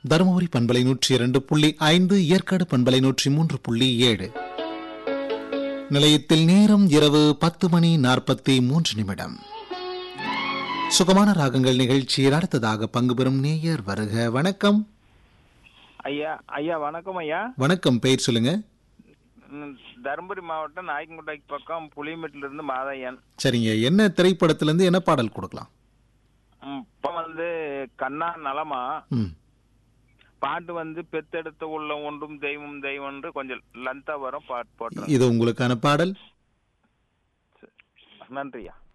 தருமபுரி பண்பலை நூற்றி இரண்டு புள்ளி ஐந்து ஏற்காடு பண்பலை நூற்றி மூன்று புள்ளி ஏழு நிலையத்தில் நேரம் இரவு பத்து மணி நாற்பத்தி மூன்று நிமிடம் சுகமான ராகங்கள் நிகழ்ச்சியில் அடுத்ததாக பங்கு பெறும் நேயர் வருக வணக்கம் ஐயா ஐயா வணக்கம் ஐயா வணக்கம் பெயர் சொல்லுங்க ம், தருமபுரி மாவட்டம் நாயக்கன்பேட்டைக்கு பக்கம் புளியமெட்டில இருந்து மாதையன் சரிங்க என்ன திரைப்படத்திலிருந்து என்ன பாடல் கொடுக்கலாம் ம், இப்ப வந்து கண்ணா நலமா ம் பாட்டு வந்து பெத்தெடுத்த உள்ள ஒன்றும் தெய்வம் தெய்வம் கொஞ்சம் லந்தா வரும் பாட்டு போட்டுறேன் இது உங்களுக்கான பாடல் நன்றியா